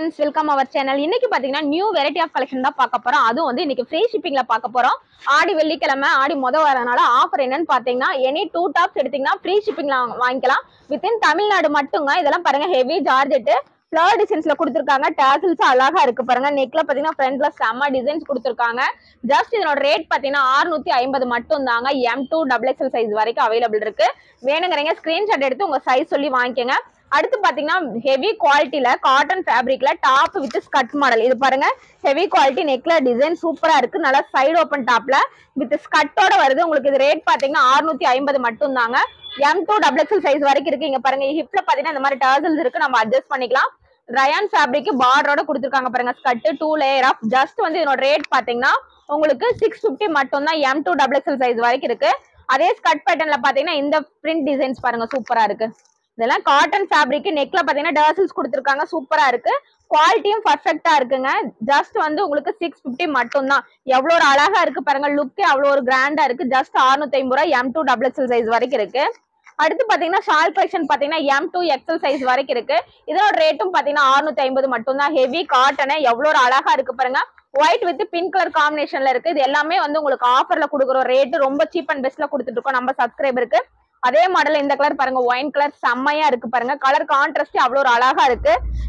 friends welcome our channel இன்னைக்கு பாத்தீங்கன்னா new variety of collection தான் பார்க்க போறோம் அதுவும் வந்து இன்னைக்கு ஃப்ரீ ஷிப்பிங்ல பார்க்க போறோம் ஆடி வெள்ளிக்கிழமை ஆடி முத வரனால ஆஃபர் என்னன்னு பாத்தீங்கன்னா எனி டூ டாப்ஸ் எடுத்தீங்கன்னா ஃப்ரீ ஷிப்பிங்ல வாங்கிக்கலாம் வித்தின் தமிழ்நாடு மட்டுங்க இதெல்லாம் பாருங்க ஹெவி ஜார்ஜெட் ஃபிளவர் டிசைன்ஸ்ல கொடுத்துருக்காங்க டேசல்ஸ் அழகா இருக்கு பாருங்க நெக்ல பாத்தீங்கன்னா ஃப்ரண்ட்ல செம்ம டிசைன்ஸ் கொடுத்துருக்காங்க ஜஸ்ட் இதனோட ரேட் பாத்தீங்கன்னா 650 ஐம்பது மட்டும் தாங்க M to double XL size வரைக்கும் அவைலபிள் இருக்கு வேணுங்கிறீங்க ஸ்கிரீன்ஷாட் எடுத்து உங்க சைஸ் சொல்லி வாங்கிக்கோங்க அடுத்து பாத்தீங்கன்னா ஹெவி குவாலிட்டில காட்டன் ஃபேப்ரிக்ல டாப் வித் ஸ்கட் மாடல் இது பாருங்க ஹெவி குவாலிட்டி நெக்ல டிசைன் சூப்பரா இருக்கு நல்லா சைடு ஓப்பன் டாப்ல வித் ஸ்கட்டோட வருது உங்களுக்கு இது ரேட் பாத்தீங்கன்னா 650 ஐம்பது மட்டும் தாங்க M to double XL size வரைக்கும் இருக்கு இங்க பாருங்க ஹிப்ல பாத்தீங்கன்னா இந்த மாதிரி டர்சல்ஸ் இருக்கு நம்ம அட்ஜஸ்ட் பண்ணிக்கலாம் ரயான் ஃபேப்ரிக் பார்டரோட கொடுத்துருக்காங்க பாருங்க skirt two layer of just வந்து இதனோட ரேட் பாத்தீங்கன்னா உங்களுக்கு சிக்ஸ் பிப்டி மட்டும் தான் M to double XL size வரைக்கும் இருக்கு அதே ஸ்கட் பேட்டர்ன்ல பாத்தீங்கன்னா இந்த பிரிண்ட் டிசைன்ஸ் பாருங்க சூப்பரா இருக்கு இதெல்லாம் காட்டன் ஃபேப்ரிக் நெக்ல பாத்தீங்கன்னா டர்சல்ஸ் கொடுத்துருக்காங்க சூப்பரா இருக்கு குவாலிட்டியும் பர்ஃபெக்டா இருக்குங்க ஜஸ்ட் வந்து உங்களுக்கு சிக்ஸ் பிப்டி மட்டும் தான் எவ்வளவு ஒரு அழகா இருக்கு பாருங்க லுக்கே அவ்வளவு ஒரு கிராண்டா இருக்கு ஜஸ்ட் 650 ஐம்பது ரூபாய் M to double XL size வரைக்கும் இருக்கு அடுத்து பாத்தீங்கன்னா ஷால் கலெக்ஷன் பாத்தீங்கன்னா எம் டூ எக்ஸல் சைஸ் வரைக்கும் இருக்கு இதோட ரேட்டும் பாத்தீங்கன்னா 650 ஐம்பது மட்டும் தான் ஹெவி காட்டனு எவ்வளவு ஒரு அழகா இருக்கு பாருங்க ஒயிட் வித் பிங்க் கலர் காம்பினேஷன்ல இருக்கு இது எல்லாமே வந்து உங்களுக்கு ஆஃபர்ல கொடுக்குற ரேட் ரொம்ப சீப் அண்ட் பெஸ்ட்ல கொடுத்துட்டு இருக்கோம் நம்ம சப்ஸ்கிரைபருக்கு அதே மாடல் இந்த கலர் பாருங்க ஒயின் கலர் செம்மையா இருக்கு பாருங்க கலர் கான்ட்ராஸ்ட் அவ்வளோ ஒரு அழகா இருக்கு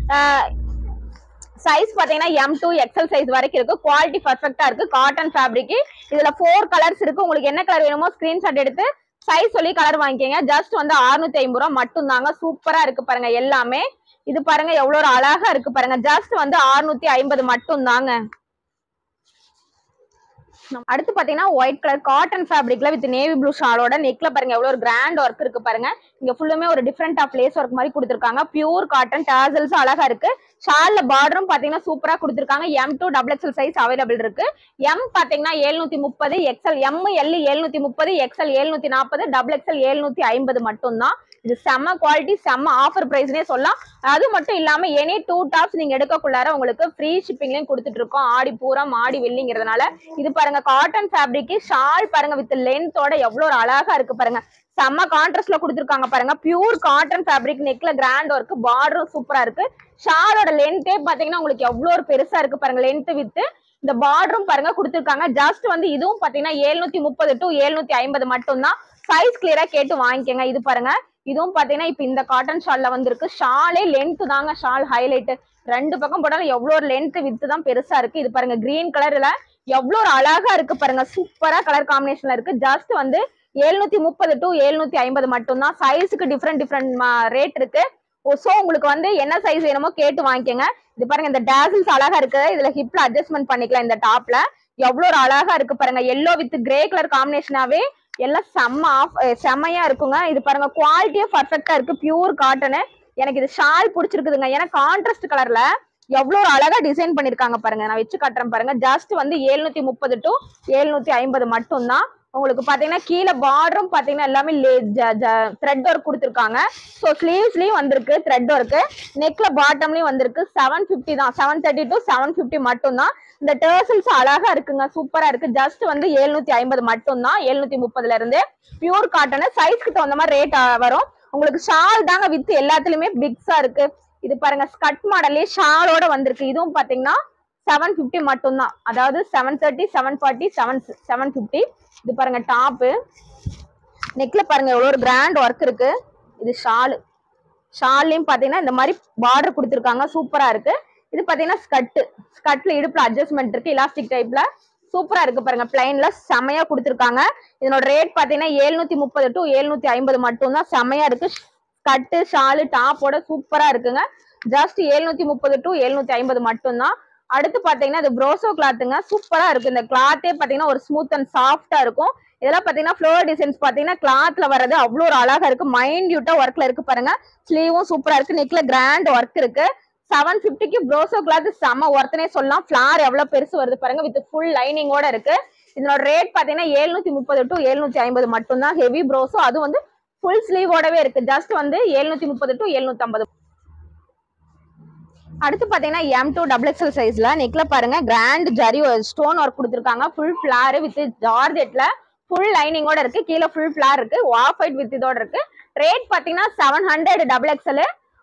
சைஸ் பாத்தீங்கன்னா எம் டூ எக்ஸல் சைஸ் வரைக்கும் இருக்கு குவாலிட்டி பர்ஃபெக்டா இருக்கு காட்டன் ஃபேப்ரிக் இதுல ஃபோர் கலர்ஸ் இருக்கு உங்களுக்கு என்ன கலர் வேணுமோ ஸ்கிரீன்ஷாட் எடுத்து சைஸ் சொல்லி கலர் வாங்கிக்கோங்க ஜஸ்ட் வந்து 650 ஐம்பது ரூபா மட்டும் தாங்க சூப்பரா இருக்கு பாருங்க எல்லாமே இது பாருங்க எவ்வளவு ஒரு அழகா இருக்கு பாருங்க ஜஸ்ட் வந்து 650 ஐம்பது மட்டும் தாங்க அடுத்து பாத்தீங்கன்னா ஒயிட் கலர் காட்டன் ஃபேப்ரிக்ல வித் நேவி ப்ளூ ஷாலோட நெக்ல பாருங்க எவ்வளவு ஒரு கிராண்ட் ஒர்க் இருக்கு பாருங்க இங்க ஃபுல்லுமே ஒரு டிஃப்ரெண்ட் ஆஃப் லேஸ் ஒர்க் மாதிரி கொடுத்துருக்காங்க பியூர் காட்டன் டாசல்ஸ் அழகா இருக்கு ஷால்ல பார்டரும் பாத்தீங்கன்னா சூப்பரா கொடுத்துருக்காங்க M to double XL size available இருக்கு எம் பாத்தீங்கன்னா எழுநூத்தி முப்பது எக்ஸல் எம் எல் எழுநூத்தி முப்பது எக்ஸல் எழுநூத்தி நாற்பது டபுள் எக்ஸல் எழுநூத்தி ஐம்பது மட்டும் தான் இது செம்ம குவாலிட்டி செம்ம ஆஃபர் பிரைஸ்னே சொல்லலாம் அது மட்டும் இல்லாம எனி டூ டாப்ஸ் நீங்க எடுக்கக்குள்ளார உங்களுக்கு ஃப்ரீ ஷிப்பிங்லயும் கொடுத்துட்டு இருக்கோம் ஆடி பூரம் ஆடி வெள்ளிங்கிறதுனால இது பாருங்க காட்டன் ஃபேப்ரிக் ஷால் பாருங்க வித் லென்த்தோட எவ்வளவு ஒரு அழகா இருக்கு பாருங்க செம்ம கான்ட்ராஸ்ட்ல கொடுத்துருக்காங்க பாருங்க பியூர் காட்டன் ஃபேப்ரிக் நெக்ல கிராண்ட் ஒர்க் பார்டரும் சூப்பரா இருக்கு ஷாலோட லென்த்தே பாத்தீங்கன்னா உங்களுக்கு எவ்வளவு ஒரு பெருசா இருக்கு பாருங்க லென்த் வித் இந்த பார்டரும் பாருங்க கொடுத்துருக்காங்க ஜஸ்ட் வந்து இதுவும் பாத்தீங்கன்னா எழுநூத்தி முப்பது டு எழுநூத்தி ஐம்பது மட்டும் தான் சைஸ் கிளியரா கேட்டு வாங்கிக்கோங்க இது பாருங்க இதுவும் பாத்தீங்கன்னா இப்ப இந்த காட்டன் ஷால்ல வந்திருக்கு ஷாலே லென்த் தாங்க ஷால் ஹைலைட் ரெண்டு பக்கம் போட்டாலும் எவ்வளவு ஒரு லென்த் வித்து தான் பெருசா இருக்கு இது பாருங்க கிரீன் கலர்ல எவ்வளவு ஒரு அழகா இருக்கு பாருங்க சூப்பரா கலர் காம்பினேஷன்ல இருக்கு ஜஸ்ட் வந்து எழுநூத்தி முப்பது டு எழுநூத்தி ஐம்பது மட்டும் தான் சைஸுக்கு டிஃப்ரெண்ட் டிஃப்ரெண்ட் ரேட் இருக்கு ஸோ உங்களுக்கு வந்து என்ன சைஸ் வேணுமோ கேட்டு வாங்கிக்கோங்க இது பாருங்க இந்த டேசில்ஸ் அழகா இருக்கு இதுல ஹிப்ல அட்ஜஸ்ட்மெண்ட் பண்ணிக்கலாம் இந்த டாப்ல எவ்வளவு ஒரு அழகா இருக்கு பாருங்க எல்லோ வித் கிரே கலர் காம்பினேஷனாவே எல்லாம் செம்ம ஆஃப் செம்மையா இருக்குங்க இது பாருங்க குவாலிட்டியும் பர்ஃபெக்டா இருக்கு பியூர் காட்டனு எனக்கு இது ஷால் பிடிச்சிருக்குதுங்க ஏன்னா கான்ட்ராஸ்ட் கலர்ல எவ்வளவு ஒரு அழகா டிசைன் பண்ணிருக்காங்க பாருங்க நான் வச்சு காட்டுறேன் பாருங்க ஜஸ்ட் வந்து எழுநூத்தி முப்பது டு எழுநூத்தி ஐம்பது மட்டும் தான் உங்களுக்கு பாத்தீங்கன்னா கீழே பார்டரும் பாத்தீங்கன்னா எல்லாமே த்ரெட் ஒர்க் கொடுத்துருக்காங்க ஸோ ஸ்லீவ்ஸ்லயும் வந்திருக்கு த்ரெட் ஒர்க் நெக்ல பாட்டம்லயும் வந்திருக்கு செவன் ஃபிஃப்டி தான் seven thirty to seven fifty மட்டும் தான் இந்த டர்சல்ஸ் அழகா இருக்குங்க சூப்பரா இருக்கு ஜஸ்ட் வந்து எழுநூத்தி ஐம்பது மட்டும் தான் எழுநூத்தி முப்பதுல இருந்து பியூர் காட்டன் சைஸ்க்கு தகுந்த மாதிரி ரேட் வரும் உங்களுக்கு ஷால் தாங்க வித் எல்லாத்துலயுமே பிக்ஸா இருக்கு இது பாருங்க ஸ்கட் மாடல்லே ஷாலோட வந்திருக்கு இதுவும் பாத்தீங்கன்னா செவன் ஃபிஃப்டி மட்டும்தான் அதாவது seven thirty seven forty seven seven fifty இது பாருங்க டாப்பு நெக்ல பாருங்க எவ்வளோ ஒரு கிராண்ட் ஒர்க் இருக்கு இது ஷாலு ஷால்லையும் பாத்தீங்கன்னா இந்த மாதிரி பார்டர் கொடுத்துருக்காங்க சூப்பரா இருக்கு இது பாத்தீங்கன்னா ஸ்கட்டு ஸ்கட்ல இடுப்புல அட்ஜஸ்ட்மெண்ட் இருக்கு எலாஸ்டிக் டைப்ல சூப்பரா இருக்கு பாருங்க பிளைன்ல செமையா கொடுத்துருக்காங்க இதனோட ரேட் பாத்தீங்கன்னா எழுநூத்தி முப்பது டு எழுநூத்தி ஐம்பது மட்டும் தான் செமையா இருக்கு கட்டு ஷாலு டாப்போட சூப்பரா இருக்குங்க ஜஸ்ட் எழுநூத்தி முப்பது டு எழுநூத்தி ஐம்பது மட்டும் தான் அடுத்து பாத்தீங்கன்னா இது ப்ரோசோ கிளாத்துங்க சூப்பரா இருக்கு இந்த கிளாத்தே பாத்தீங்கன்னா ஒரு ஸ்மூத் அண்ட் சாஃப்டா இருக்கும் இதெல்லாம் பாத்தீங்கன்னா ஃப்ளோர் டிசைன்ஸ் பாத்தீங்கன்னா கிளாத்ல வர்றது அவ்வளோ ஒரு அழகா இருக்கு மைன்யூட்டா ஒர்க்ல இருக்கு பாருங்க ஸ்லீவும் சூப்பரா இருக்கு நெக்ல கிராண்ட் ஒர்க் இருக்கு செவன் பிப்டிக்கு ப்ரோசோ கிளாத் செம்ம ஒர்த்தனே சொல்லலாம் ஃபிளார் எவ்வளவு பெருசு வருது பாருங்க வித் ஃபுல் லைனிங்கோட இருக்கு இதனோட ரேட் பாத்தீங்கன்னா எழுநூத்தி முப்பது டு எழுநூத்தி ஐம்பது மட்டும் தான் ஹெவி ப்ரோஸோ அது வந்து ஃபுல் ஸ்லீவோடவே இருக்கு ஜஸ்ட் வந்து எழுநூத்தி முப்பது டு எழுநூத்தி ஐம்பது அடுத்து பாத்தீங்கன்னா எம் டூ டபுள் எக்ஸல் சைஸ்ல நெக்ல பாருங்க கிராண்ட் ஜரி ஸ்டோன் ஒர்க் கொடுத்துருக்காங்க ஃபுல் ஃபிளார் வித் ஜார்ஜெட்ல ஃபுல் லைனிங்கோட இருக்கு கீழே ஃபுல் ஃபிளார் இருக்கு ஆஃப் ஒயிட் வித் இதோட இருக்கு ரேட் பாத்தீங்கன்னா செவன் ஹண்ட்ரட் டபுள் எக்ஸல்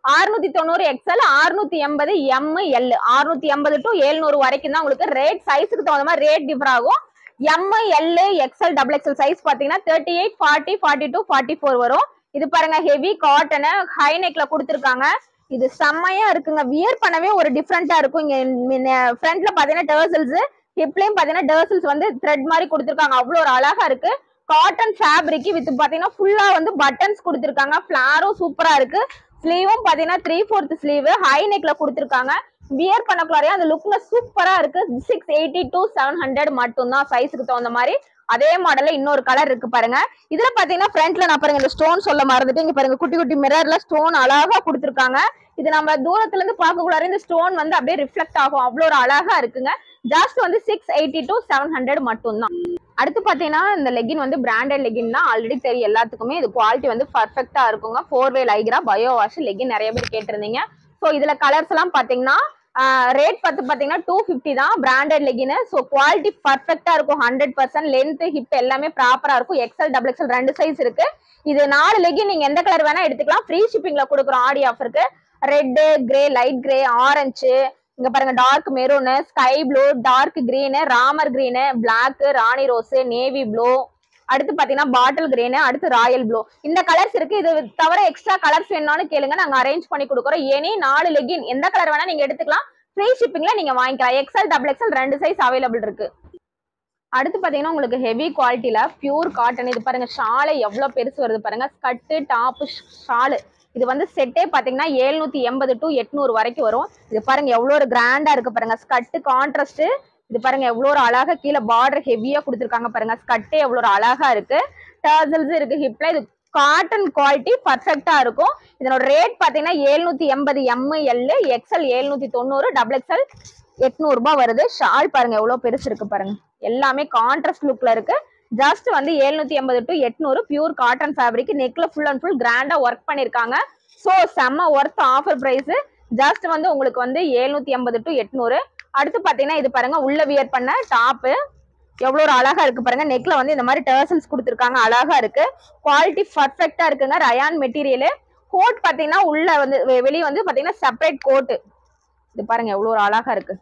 அறுநூத்தி தொண்ணூறு எக்ஸ்எல் அறுநூத்தி எண்பது எம் எல் அறுநூத்தி எண்பது டு எழுநூறு வரைக்கும் தான் உங்களுக்கு ரேட் சைஸுக்கு தகுந்த மாதிரி ரேட் டிஃபர் ஆகும் M L XL double XL size பாத்தீங்கன்னா thirty eight forty forty two forty four வரும் இது பாருங்க ஹெவி காட்டனு ஹை நெக்ல கொடுத்துருக்காங்க இது செம்மையா இருக்குங்க வியர் பண்ணவே ஒரு டிஃப்ரெண்டா இருக்கும் இங்க ஃப்ரண்ட்ல பாத்தீங்கன்னா டர்சல்ஸ் ஹிப்லயும் பாத்தீங்கன்னா டர்சல்ஸ் வந்து த்ரெட் மாதிரி கொடுத்துருக்காங்க அவ்வளோ ஒரு அழகா இருக்கு காட்டன் ஃபேப்ரிக் வித் பாத்தீங்கன்னா ஃபுல்லா வந்து பட்டன்ஸ் கொடுத்துருக்காங்க ஃபிளாரும் சூப்பரா இருக்கு ஸ்லீவும் பாத்தீங்கன்னா த்ரீ ஃபோர்த் ஸ்லீவ் ஹை நெக்ல கொடுத்துருக்காங்க வியர் பண்ணக்குள்ளாரே அந்த லுக்ல சூப்பரா இருக்கு six eighty to seven hundred மட்டும் தான் சைஸுக்கு தகுந்த மாதிரி அதே மாடல்ல இன்னொரு கலர் இருக்கு பாருங்க இதுல பாத்தீங்கன்னா ஃப்ரண்ட்ல நான் பாருங்க இந்த ஸ்டோன் சொல்ல மறந்துட்டு இங்க பாருங்க குட்டி குட்டி மிரர்ல ஸ்டோன் அழகா கொடுத்துருக்காங்க இது நம்ம தூரத்துல இருந்து பார்க்கக்குள்ளார இந்த ஸ்டோன் வந்து அப்படியே ரிஃப்ளெக்ட் ஆகும் அவ்வளோ ஒரு அழகா இருக்குங்க ஜஸ்ட் வந்து six eighty to seven hundred மட்டும் தான் அடுத்து பாத்தீங்கன்னா இந்த லெகின் வந்து பிராண்டட் லெகின் தான் ஆல்ரெடி தெரியும் எல்லாத்துக்குமே இது குவாலிட்டி வந்து பர்ஃபெக்டா இருக்குங்க four way lycra bio wash legging நிறைய பேர் கேட்டிருந்தீங்க ஸோ இதுல கலர்ஸ் எல்லாம் பாத்தீங்கன்னா ரேட் பார்த்து பாத்தீங்கன்னா டூ ஃபிஃப்டி தான் பிராண்டட் லெகின் ஸோ குவாலிட்டி பர்ஃபெக்டா இருக்கும் ஹண்ட்ரட் பர்சன்ட் லென்த் ஹிப் எல்லாமே ப்ராப்பரா இருக்கும் எக்ஸல் டபுள் எக்ஸல் ரெண்டு சைஸ் இருக்கு இது நாலு லெகின் நீங்க எந்த கலர் வேணா எடுத்துக்கலாம் ஃப்ரீ ஷிப்பிங்ல கொடுக்குறோம் ஆடி ஆஃபருக்கு red grey light grey orange இங்க பாருங்க dark maroon sky blue dark green Ramar green black Rani rose navy blue அடுத்து பாத்தீங்கன்னா பாட்டில் கிரீனு அடுத்து ராயல் ப்ளூ இந்த கலர்ஸ் இருக்கு இது தவிர எக்ஸ்ட்ரா கலர்ஸ் வேணும்னு கேளுங்க நாங்க அரேஞ்ச் பண்ணி கொடுக்குறோம் எனி நாலு லெகின் எந்த கலர் வேணா நீங்க எடுத்துக்கலாம் ஃப்ரீ ஷிப்பிங்ல நீங்க வாங்கிக்கலாம் எக்ஸ்எல் டபுள் எக்ஸ்எல் ரெண்டு சைஸ் அவைலபிள் இருக்கு அடுத்து பாத்தீங்கன்னா உங்களுக்கு ஹெவி குவாலிட்டியில பியூர் காட்டன் இது பாருங்க ஷாலை எவ்வளவு பெருசு வருது பாருங்க ஸ்கட்டு டாப்பு ஷாலு இது வந்து செட்டே பாத்தீங்கன்னா எழுநூத்தி எண்பது டு எட்நூறு வரைக்கும் வரும் இது பாருங்க எவ்வளவு ஒரு கிராண்டா இருக்கு பாருங்க ஸ்கட்டு கான்ட்ராஸ்ட் இது பாருங்க எவ்வளவு ஒரு அழகா கீழே பார்டர் ஹெவியா கொடுத்துருக்காங்க பாருங்க ஸ்கட்டே எவ்வளவு ஒரு அழகா இருக்கு டர்சல்ஸ் இருக்கு ஹிப்ல இது காட்டன் குவாலிட்டி பர்ஃபெக்டா இருக்கும் இதனோட ரேட் பாத்தீங்கன்னா எழுநூத்தி எண்பது எம் எல் எக்ஸ்எல் எழுநூத்தி தொண்ணூறு டபுள் எக்ஸ்எல் எட்நூறு ரூபாய் வருது ஷால் பாருங்க எவ்வளவு பெருசு இருக்கு பாருங்க எல்லாமே கான்ட்ராஸ்ட் லுக்ல இருக்கு ஜஸ்ட் வந்து எழுநூத்தி எண்பது டு எட்நூறு பியூர் காட்டன் ஃபேப்ரிக் நெக்ல ஃபுல் அண்ட் ஃபுல் கிராண்டா ஒர்க் பண்ணிருக்காங்க ஸோ செம்ம ஒர்த் ஆஃபர் பிரைஸ் ஜஸ்ட் வந்து உங்களுக்கு வந்து எழுநூத்தி எண்பது டு எட்நூறு அடுத்து பாத்தீங்கன்னா இது பாருங்க உள்ள வியர் பண்ண டாப்பு எவ்வளவு ஒரு அழகா இருக்கு பாருங்க நெக்ல வந்து இந்த மாதிரி டர்சல்ஸ் கொடுத்துருக்காங்க அழகா இருக்கு குவாலிட்டி பர்ஃபெக்டா இருக்குங்க ரயான் மெட்டீரியல் கோட் பாத்தீங்கன்னா உள்ள வந்து வெ- வெளிய வந்து பாத்தீங்கன்னா செப்பரேட் கோட்டு இது பாருங்க எவ்வளவு ஒரு அழகா இருக்கு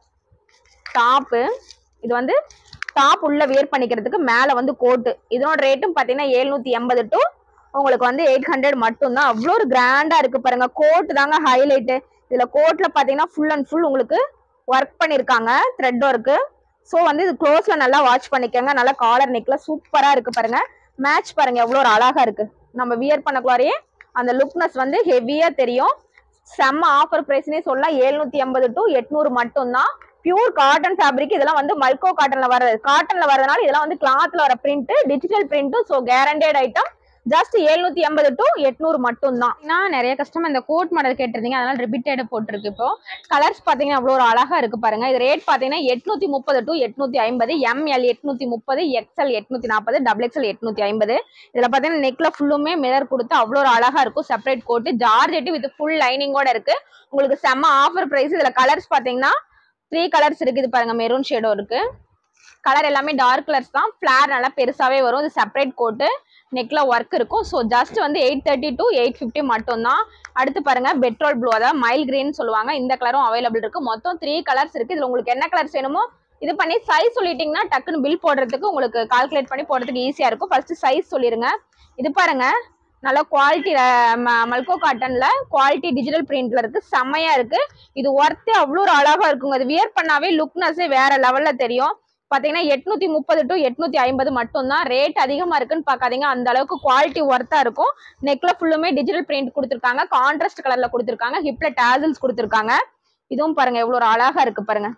டாப்பு இது வந்து டாப் உள்ள வியர் பண்ணிக்கிறதுக்கு மேல வந்து கோட்டு இதனோட ரேட்டும் பாத்தீங்கன்னா எழுநூத்தி எண்பது டு உங்களுக்கு வந்து எயிட் ஹண்ட்ரட் மட்டும்தான் அவ்வளோ ஒரு கிராண்டா இருக்கு பாருங்க கோட் தாங்க ஹைலைட்டு இதுல கோட்ல பாத்தீங்கன்னா ஃபுல் அண்ட் ஃபுல் உங்களுக்கு ஒர்க் பண்ணிருக்காங்க த்ரெட் ஒர்க்கு ஸோ வந்து இது க்ளோஸ்ல நல்லா வாட்ச் பண்ணிக்கோங்க நல்லா காலர் நெக்ல சூப்பரா இருக்கு பாருங்க மேட்ச் பாருங்க எவ்வளோ ஒரு அழகா இருக்கு நம்ம வியர் பண்ணக்குள்ளாரையே அந்த லுக்னஸ் வந்து ஹெவியா தெரியும் செம்ம ஆஃபர் பிரைஸ்னே சொல்லலாம் எழுநூத்தி எண்பது டு எட்நூறு மட்டும்தான் பியூர் காட்டன் ஃபேப்ரிக் இதெல்லாம் வந்து மல்கோ காட்டன்ல வர காட்டன்ல வரதுனால இதெல்லாம் வந்து கிளாத்ல வர print digital print so guaranteed item just எழுநூத்தி எண்பது டு எட்நூறு மட்டும் தான் நான் நிறைய கஸ்டமர் இந்த கோட் மாடல் கேட்டிருந்தீங்க அதனால ரிப்பீட்டட் போட்டிருக்கு இப்போ கலர்ஸ் பாத்தீங்கன்னா அவ்வளோ ஒரு அழகா இருக்கு பாருங்க இது ரேட் பாத்தீங்கன்னா எட்நூத்தி முப்பது டு எட்நூத்தி ஐம்பது எம்எல் எட்நூத்தி முப்பது எக்ஸ்எல் எட்நூத்தி நாற்பது டபுள் எக்ஸ்எல் எட்நூத்தி ஐம்பது இதுல பாத்தீங்கன்னா நெக்ல ஃபுல்லுமே மிரர் கொடுத்து அவ்வளோ ஒரு அழகா இருக்கும் separate coat georgette with full லைனிங்கோட இருக்கு உங்களுக்கு செம்ம ஆஃபர் பிரைஸ் இதுல கலர்ஸ் பாத்தீங்கன்னா த்ரீ கலர்ஸ் இருக்கு இது பாருங்க மெரூன் ஷேடும் இருக்கு கலர் எல்லாமே டார்க் கலர்ஸ் தான் ஃபிளார் நல்லா பெருசாவே வரும் இது செப்பரேட் கோட்டு நெக்ல ஒர்க் இருக்கும் ஸோ ஜஸ்ட் வந்து eight thirty to eight fifty மட்டும் தான் அடுத்து பாருங்க பெட்ரோல் ப்ளூ அதாவது மைல் கிரீன் சொல்லுவாங்க இந்த கலரும் அவைலபிள் இருக்கு மொத்தம் த்ரீ கலர்ஸ் இருக்கு இதுல உங்களுக்கு என்ன கலர்ஸ் வேணுமோ இது பண்ணி சைஸ் சொல்லிட்டீங்கன்னா டக்குன்னு பில் போடுறதுக்கு உங்களுக்கு கால்குலேட் பண்ணி போடுறதுக்கு ஈஸியா இருக்கும் ஃபர்ஸ்ட் சைஸ் சொல்லிருங்க இது பாருங்க நல்ல குவாலிட்டி மல்கோ காட்டன்ல குவாலிட்டி டிஜிட்டல் பிரிண்ட்ல இருக்கு செம்மையா இருக்கு இது ஒர்த்து அவ்வளோ ஒரு அழகா இருக்குங்க அது வியர் பண்ணாவே லுக்னஸே வேற லெவல்ல தெரியும் பாத்தீங்கன்னா எட்நூத்தி முப்பது டு எட்நூத்தி ஐம்பது மட்டும்தான் ரேட் அதிகமா இருக்குன்னு பார்க்காதீங்க அந்த அளவுக்கு குவாலிட்டி ஒர்த்தா இருக்கும் நெக்ல ஃபுல்லுமே டிஜிட்டல் பிரிண்ட் கொடுத்துருக்காங்க கான்ட்ராஸ்ட் கலர்ல கொடுத்துருக்காங்க ஹிப்ல டேசல்ஸ் கொடுத்துருக்காங்க இதுவும் பாருங்க எவ்வளவு ஒரு அழகா இருக்கு பாருங்க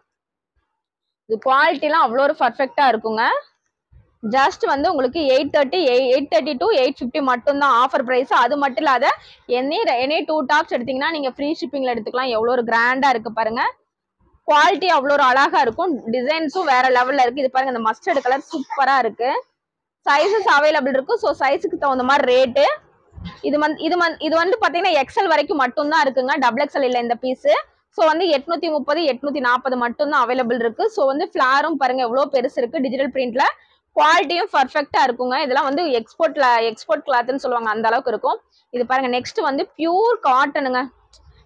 இது குவாலிட்டிலாம் அவ்வளோ ஒரு பர்ஃபெக்டா இருக்குங்க ஜஸ்ட் வந்து உங்களுக்கு eight thirty eight thirty to eight fifty மட்டும்தான் ஆஃபர் ப்ரைஸ் அது மட்டும் இல்லாத எனி எனி டூ டாப்ஸ் எடுத்தீங்கன்னா நீங்க ஃப்ரீ ஷிப்பிங்ல எடுத்துக்கலாம் எவ்வளோ ஒரு கிராண்டா இருக்கு பாருங்க குவாலிட்டி அவ்வளோ ஒரு அழகா இருக்கும் டிசைன்ஸும் வேற லெவல்ல இருக்கு இது பாருங்க இந்த மஸ்டர்ட் கலர் சூப்பரா இருக்கு சைஸஸ் அவைலபிள் இருக்கு ஸோ சைஸுக்கு தகுந்த மாதிரி ரேட்டு இது வந்து இது வந்து இது வந்து பாத்தீங்கன்னா எக்ஸல் வரைக்கும் மட்டும்தான் இருக்குங்க டபுள் எக்ஸல் இல்லை இந்த பீஸ் ஸோ வந்து எட்நூத்தி முப்பது எட்நூத்தி நாற்பது மட்டும்தான் அவைலபிள் இருக்கு ஸோ வந்து ஃபிளாரும் பாருங்க எவ்வளோ பெருசு இருக்கு டிஜிட்டல் பிரிண்ட்ல குவாலிட்டியும் பர்ஃபெக்டா இருக்குங்க இதெல்லாம் வந்து எக்ஸ்போர்ட்ல எக்ஸ்போர்ட் கிளாத்னு சொல்லுவாங்க அந்த அளவுக்கு இருக்கும் இது பாருங்க நெக்ஸ்ட் வந்து பியூர் காட்டனுங்க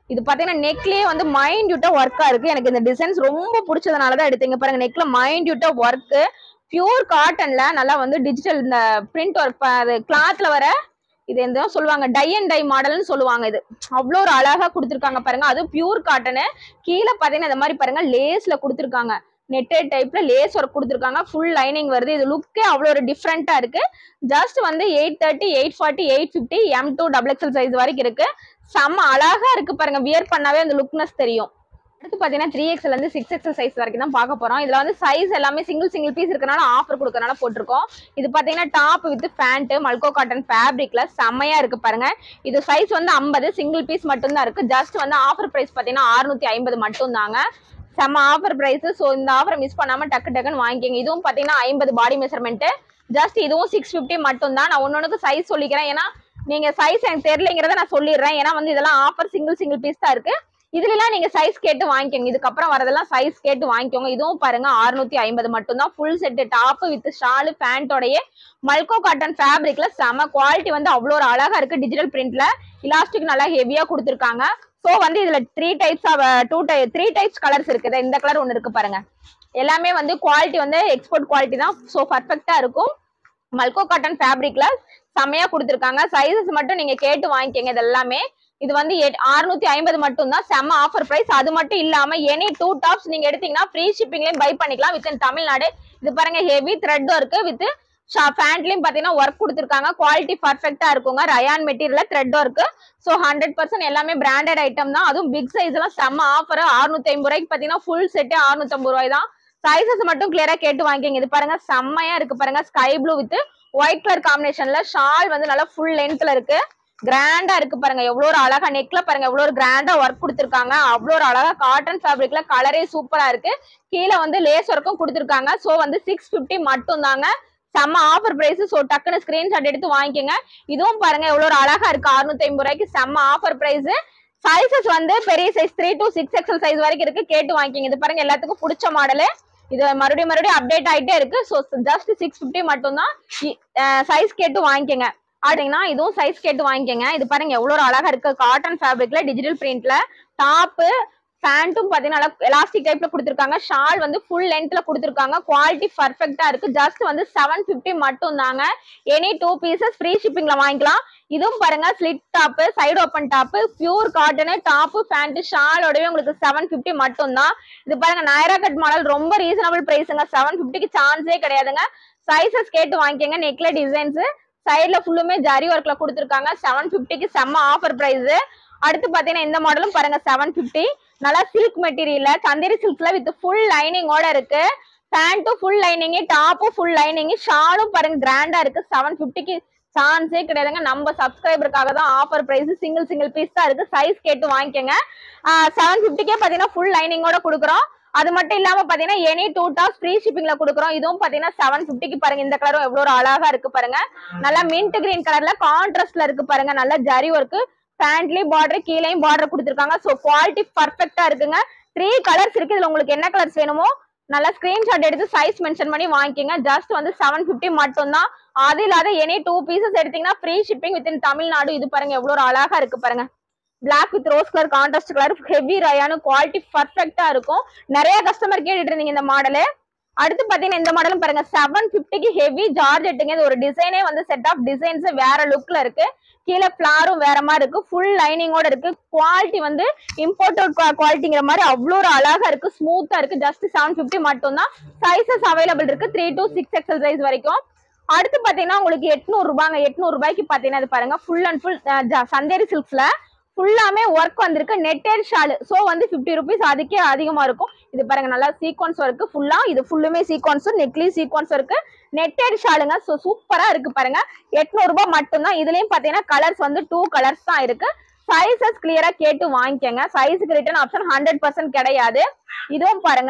இது பாத்தீங்கன்னா நெக்லயே வந்து மைண்ட்யூட்டா ஒர்க்கா இருக்கு எனக்கு இந்த டிசைன்ஸ் ரொம்ப பிடிச்சதுனால தான் எடுத்தீங்க பாருங்க நெக்ல மைண்ட்யூட்டா ஒர்க் பியூர் காட்டன்ல நல்லா வந்து டிஜிட்டல் இந்த பிரிண்ட் ஒர்க் அது கிளாத்ல வர இது எந்த சொல்லுவாங்க டை அண்ட் டை மாடல்னு சொல்லுவாங்க இது அவ்வளோ ஒரு அழகா கொடுத்துருக்காங்க பாருங்க அதுவும் பியூர் காட்டனு கீழே பாத்தீங்கன்னா இந்த மாதிரி பாருங்க லேஸ்ல கொடுத்துருக்காங்க நெட்டட் டைப்ல லேஸ் ஒர்க் கொடுத்துருக்காங்க ஃபுல் லைனிங் வருது இது லுக்கே அவ்வளோ ஒரு டிஃப்ரெண்டா இருக்கு ஜஸ்ட் வந்து eight thirty eight forty eight fifty M to double XL size வரைக்கும் இருக்கு செம்ம அழகா இருக்கு பாருங்க வியர் பண்ணாவே அந்த லுக்னஸ் தெரியும் அடுத்து பாத்தீங்கன்னா த்ரீ எக்ஸ்எல் இருந்து சிக்ஸ் எக்ஸ்எல் சைஸ் வரைக்கும் தான் பார்க்க போறோம் இதுல வந்து சைஸ் எல்லாமே சிங்கிள் சிங்கிள் பீஸ் இருக்கனால ஆஃபர் கொடுக்கறனால போட்டிருக்கோம் இது பாத்தீங்கன்னா டாப் வித் பேண்ட் மல்கோ காட்டன் ஃபேப்ரிக்ல செம்மையா இருக்கு பாருங்க இது சைஸ் வந்து ஐம்பது சிங்கிள் பீஸ் மட்டும் தான் இருக்கு ஜஸ்ட் வந்து ஆஃபர் பிரைஸ் பாத்தீங்கன்னா அறுநூத்தி ஐம்பது மட்டும் தாங்க செம்ம ஆஃபர் பிரைஸ் ஸோ இந்த ஆஃபரை மிஸ் பண்ணாம டக்கு டக்குன்னு வாங்கிக்கோங்க இதுவும் பாத்தீங்கன்னா ஐம்பது பாடி மெஷர்மெண்ட் ஜஸ்ட் இதுவும் சிக்ஸ் ஃபிஃப்டி மட்டும் தான் நான் ஒன்னொன்னுக்கு சைஸ் சொல்லிக்கிறேன் ஏன்னா நீங்க சைஸ் எனக்கு தெரியலைங்கிறத நான் சொல்லிடுறேன் ஏன்னா வந்து இதெல்லாம் ஆஃபர் சிங்கிள் சிங்கிள் பீஸ் தான் இருக்கு இதுலலாம் நீங்க சைஸ் கேட்டு வாங்கிக்கோங்க இதுக்கப்புறம் வரதெல்லாம் சைஸ் கேட்டு வாங்கிக்கோங்க இதுவும் பாருங்க அறுநூத்தி ஐம்பது மட்டும் தான் full set top with shawl பேண்டோடைய மல்கோ காட்டன் ஃபேப்ரிக்ல செம குவாலிட்டி வந்து அவ்வளோ ஒரு அழகா இருக்கு டிஜிட்டல் பிரிண்ட்ல இலாஸ்டிக் நல்லா ஹெவியா கொடுத்துருக்காங்க ஸோ வந்து இதுல three types of two dye three types colours இருக்குது இந்த கலர் ஒன்று இருக்கு பாருங்க எல்லாமே வந்து குவாலிட்டி வந்து எக்ஸ்போர்ட் குவாலிட்டி தான் ஸோ பர்ஃபெக்டா இருக்கும் மல்கோ காட்டன் ஃபேப்ரிக்ல செமையா கொடுத்துருக்காங்க சைஸஸ் மட்டும் நீங்க கேட்டு வாங்கிக்கோங்க இது எல்லாமே இது வந்து அறுநூத்தி ஐம்பது மட்டும் தான் செம்ம ஆஃபர் பிரைஸ் அது மட்டும் இல்லாம எனி டூ டாப்ஸ் நீங்க எடுத்தீங்கன்னா ஃப்ரீ ஷிப்பிங்லயும் பை பண்ணிக்கலாம் வித் இன் தமிழ்நாடு இது பாருங்க ஹெவி த்ரெட் இருக்கு வித் பேண்ட்லயும் பாத்தீங்கன்னா ஒர்க் கொடுத்துருக்காங்க குவாலிட்டி பர்ஃபெக்டா இருக்குங்க ரயான் மெட்டீரியல்ல thread work so hundred percent எல்லாமே பிராண்டட் ஐட்டம் தான் அதுவும் பிக் சைஸ் எல்லாம் செம்ம ஆஃபர் அறுநூத்தி ஐம்பது ரூபாய்க்கு பாத்தீங்கன்னா ஃபுல் செட்டே அறுநூத்தி ஐம்பது ரூபாய் தான் சைசஸ் மட்டும் கிளியரா கேட்டு வாங்கிக்கங்க இது பாருங்க செம்மையா இருக்கு பாருங்க sky blue with white colour காம்பினேஷன்ல ஷால் வந்து நல்லா ஃபுல் லென்த்ல இருக்கு கிராண்டா இருக்கு பாருங்க எவ்வளவு ஒரு அழகா நெக்ல பாருங்க எவ்வளவு ஒரு கிராண்டா ஒர்க் கொடுத்துருக்காங்க அவ்வளோ ஒரு அழகா காட்டன் ஃபேப்ரிக்ல கலரே சூப்பரா இருக்கு கீழே வந்து லேஸ் ஒர்க்கும் கொடுத்துருக்காங்க சோ வந்து சிக்ஸ் பிப்டி மட்டும் தாங்க செம்ம ஆஃபர் பிரைஸ் ஸோ டக்குன்னு ஸ்கிரீன்ஷாட் எடுத்து வாங்கிக்கோங்க இதுவும் பாருங்க எவ்வளவு ஒரு அழகா இருக்கு அறுநூத்தி ஐம்பது ரூபாய்க்கு செம்ம ஆஃபர் பிரைஸ் சைசஸ் வந்து பெரிய size three to six XL size வரைக்கும் இருக்கு கேட்டு வாங்கிக்கோங்க இது பாருங்க எல்லாத்துக்கும் பிடிச்ச மாடலு இது மறுபடியும் மறுபடியும் அப்டேட் ஆயிட்டே இருக்கு ஸோ ஜஸ்ட் சிக்ஸ் ஃபிஃப்டி மட்டும் தான் சைஸ் கேட்டு வாங்கிக்கோங்க அப்படிங்கன்னா இதுவும் சைஸ் கேட்டு வாங்கிக்கோங்க இது பாருங்க எவ்வளவு ஒரு அழகா இருக்கு காட்டன் ஃபேப்ரிக்ல டிஜிட்டல் பிரிண்ட்ல டாப்பு பேண்ட்டும் பாத்தீங்கன்னா எலாஸ்டிக் டைப்ல கொடுத்துருக்காங்க ஷால் வந்து ஃபுல் லென்த்ல கொடுத்துருக்காங்க குவாலிட்டி பர்ஃபெக்டா இருக்கு ஜஸ்ட் வந்து செவன் பிப்டி மட்டும் தாங்க எனி டூ பீசஸ் ஃப்ரீ ஷிப்பிங்ல வாங்கிக்கலாம் இதுவும் பாருங்க slit top side open top pure cotton top pant ஷாலோடவே உங்களுக்கு செவன் பிப்டி மட்டும் தான் இது பாருங்க நயரா கட் மாடல் ரொம்ப ரீசனபிள் பிரைஸுங்க செவன் பிப்டிக்கு சான்ஸே கிடையாதுங்க சைசஸ் கேட்டு வாங்கிக்கோங்க நெக்ல டிசைன்ஸ் சைடுல ஃபுல்லுமே ஜரி ஒர்க்ல கொடுத்துருக்காங்க செவன் பிப்டிக்கு செம்ம ஆஃபர் பிரைஸ் அடுத்து பாத்தீங்கன்னா இந்த மாடலும் பாருங்க செவன் பிப்டி நல்லா சில்க் மெட்டீரியல்ல சந்தேரி சில்க்ல வித் ஃபுல் லைனிங்கோட இருக்கு பேண்ட்டும் ஃபுல் லைனிங் டாப்பும் ஃபுல் லைனிங் ஷாலும் பாருங்க கிராண்டா இருக்கு செவன் பிப்டிக்கு சான்ஸே கிடையாதுங்க நம்ம சப்ஸ்கிரைபருக்காக தான் offer price single single piece தான் இருக்கு சைஸ் கேட்டு வாங்கிக்கோங்க செவன் பிப்டிக்கே பாத்தீங்கன்னா ஃபுல் லைனிங்கோட கொடுக்குறோம் அது மட்டும் இல்லாம பாத்தீங்கன்னா எனி டூ டாப்ஸ் ஃப்ரீ ஷிப்பிங்ல கொடுக்குறோம் இதுவும் பாத்தீங்கன்னா செவன் பிப்டிக்கு பாருங்க இந்த கலரும் எவ்வளவு ஒரு அழகா இருக்கு பாருங்க நல்லா மின்ட் கிரீன் கலர்ல கான்ட்ராஸ்ட்ல இருக்கு பாருங்க நல்லா ஜரி ஒர்க் பேண்ட்லயும் பார்டர் கீழேயும் பார்டர் கொடுத்துருக்காங்க ஸோ குவாலிட்டி பர்ஃபெக்டா இருக்குங்க த்ரீ கலர்ஸ் இருக்கு இதுல உங்களுக்கு என்ன கலர்ஸ் வேணுமோ நல்லா ஸ்கிரீன்ஷாட் எடுத்து சைஸ் மென்ஷன் பண்ணி வாங்கிக்கோங்க ஜஸ்ட் வந்து செவன் பிப்டி மட்டும் தான் அது இல்லாத எனி டூ பீசஸ் எடுத்தீங்கன்னா ஃப்ரீ ஷிப்பிங் வித்தின் தமிழ்நாடு இது பாருங்க எவ்வளவு ஒரு அழகா இருக்கு பாருங்க black with rose colour contrast colour heavy ரயான குவாலிட்டி பர்ஃபெக்டா இருக்கும் நிறைய கஸ்டமர் கேட்டுட்டு இருந்தீங்க இந்த மாடலு அடுத்து பாத்தீங்கன்னா இந்த மாடலும் பாருங்க செவன் பிப்டிக்கு ஹெவி ஜார்ஜெட்டுங்க இது ஒரு டிசைனே வந்து செட் ஆஃப் டிசைன்ஸ் வேற லுக்ல இருக்கு கீழே ஃபிளாரும் வேற மாதிரி இருக்கு ஃபுல் லைனிங்கோட இருக்கு குவாலிட்டி வந்து இம்போர்ட்டட் குவாலிட்டிங்கிற மாதிரி அவ்வளோ ஒரு அழகா இருக்கு ஸ்மூத்தா இருக்கு ஜஸ்ட் செவன் பிப்டி மட்டும் தான் சைசஸ் அவைலபிள் இருக்கு three to six XL size வரைக்கும் அடுத்து பாத்தீங்கன்னா உங்களுக்கு எட்நூறு ரூபாங்க எட்நூறு ரூபாய்க்கு பாத்தீங்கன்னா இது பாருங்க ஃபுல் அண்ட் ஃபுல் சந்தேரி சில்க்ஸ்ல ஃபுல்லாமே ஒர்க் வந்திருக்கு நெட்டட் ஷால் ஸோ வந்து ஃபிஃப்டி ருபீஸ் அதுக்கே அதிகமா இருக்கும் இது பாருங்க நல்லா சீக்வன்ஸ் ஒர்க் ஃபுல்லா இது ஃபுல்லுமே சீக்வன்ஸ் நெக்லி சீக்வன்ஸ் இருக்கு நெட்டட் ஷாலுங்க ஸோ சூப்பரா இருக்கு பாருங்க எட்நூறு ரூபாய் மட்டும்தான் இதுலயும் பாத்தீங்கன்னா கலர்ஸ் வந்து டூ கலர்ஸ் தான் இருக்கு சைசஸ் கிளியரா கேட்டு வாங்கிக்கோங்க சைஸுக்கு ரிட்டர்ன் ஆப்ஷன் ஹண்ட்ரட் பர்சன்ட் கிடையாது இதுவும் பாருங்க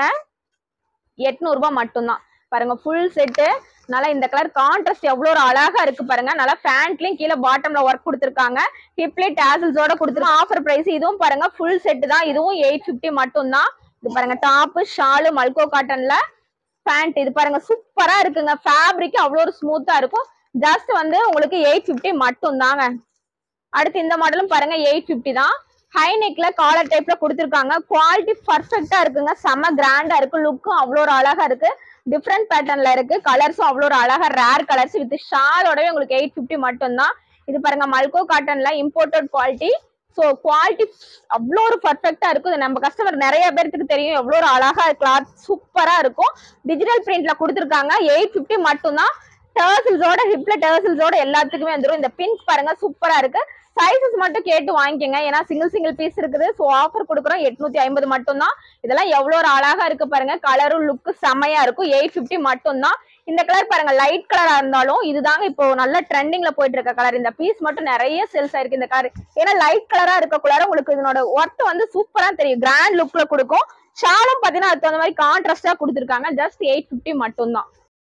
எட்நூறு ரூபாய் மட்டும்தான் பாருங்க ஃபுல் செட்டு நல்லா இந்த கலர் கான்ட்ராஸ்ட் எவ்வளோ ஒரு அழகா இருக்கு பாருங்க நல்லா பேண்ட்லயும் கீழே பாட்டம்ல ஒர்க் கொடுத்துருக்காங்க ஹிப்லே டேசல்ஸோட கொடுத்துருக்காங்க ஆஃபர் பிரைஸ் இதுவும் பாருங்க ஃபுல் செட் தான் இதுவும் எயிட் ஃபிஃப்டி மட்டும் தான் இது பாருங்க டாப்பு ஷாலு மல்கோ காட்டன்ல பேண்ட் இது பாருங்க சூப்பரா இருக்குங்க ஃபேப்ரிக் அவ்வளோ ஒரு ஸ்மூத்தா இருக்கும் ஜஸ்ட் வந்து உங்களுக்கு எயிட் ஃபிஃப்டி மட்டும் தாங்க அடுத்து இந்த மாடலும் பாருங்க எயிட் ஃபிஃப்டி தான் ஹை நெக்ல காலர் டைப்ல கொடுத்துருக்காங்க குவாலிட்டி பர்ஃபெக்டா இருக்குங்க செம கிராண்டா இருக்கு லுக்கும் அவ்வளோ ஒரு அழகா இருக்கு டிஃப்ரெண்ட் பேட்டர்ன்ல இருக்கு கலர்ஸும் அவ்வளோ ஒரு அழகா ரேர் கலர்ஸ் வித் ஷாலோடவே உங்களுக்கு எயிட் ஃபிஃப்டி மட்டும்தான் இது பாருங்க மல்கோ காட்டன்ல இம்போர்ட்டட் குவாலிட்டி ஸோ குவாலிட்டி அவ்வளோ ஒரு பர்ஃபெக்டா இருக்கும் இது நம்ம கஸ்டமர் நிறைய பேர்த்துக்கு தெரியும் எவ்வளோ ஒரு அழகா கிளாத் சூப்பரா இருக்கும் டிஜிட்டல் பிரிண்ட்ல கொடுத்துருக்காங்க எயிட் ஃபிஃப்டி மட்டும்தான் டர்சில்ஸோட ஹிப்ல டர்சில்ஸோட எல்லாத்துக்குமே வந்துடும் இந்த பிங்க் பாருங்க சூப்பரா இருக்கு சைஸஸ் மட்டும் கேட்டு வாங்கிக்கோங்க ஏன்னா சிங்கிள் சிங்கிள் பீஸ் இருக்குது ஸோ ஆஃபர் கொடுக்குறோம் எட்நூத்தி ஐம்பது மட்டும்தான் இதெல்லாம் எவ்வளோ ஒரு அழகா இருக்கு பாருங்க கலரும் லுக்கு செமையா இருக்கும் எயிட் ஃபிஃப்டி மட்டும்தான் இந்த கலர் பாருங்க லைட் கலரா இருந்தாலும் இதுதாங்க இப்போ நல்ல ட்ரெண்டிங்ல போயிட்டு இருக்க கலர் இந்த பீஸ் மட்டும் நிறைய சேல்ஸ் ஆயிருக்கு இந்த கலர் ஏன்னா லைட் கலரா இருக்கக்குள்ளார உங்களுக்கு இதனோட ஒர்த் வந்து சூப்பரா தெரியும் கிராண்ட் லுக்ல கொடுக்கும் ஷாலும் பாத்தீங்கன்னா அதுக்கு தகுந்த மாதிரி கான்ட்ராஸ்டா கொடுத்துருக்காங்க ஜஸ்ட் எயிட் ஃபிஃப்டி மட்டும்தான்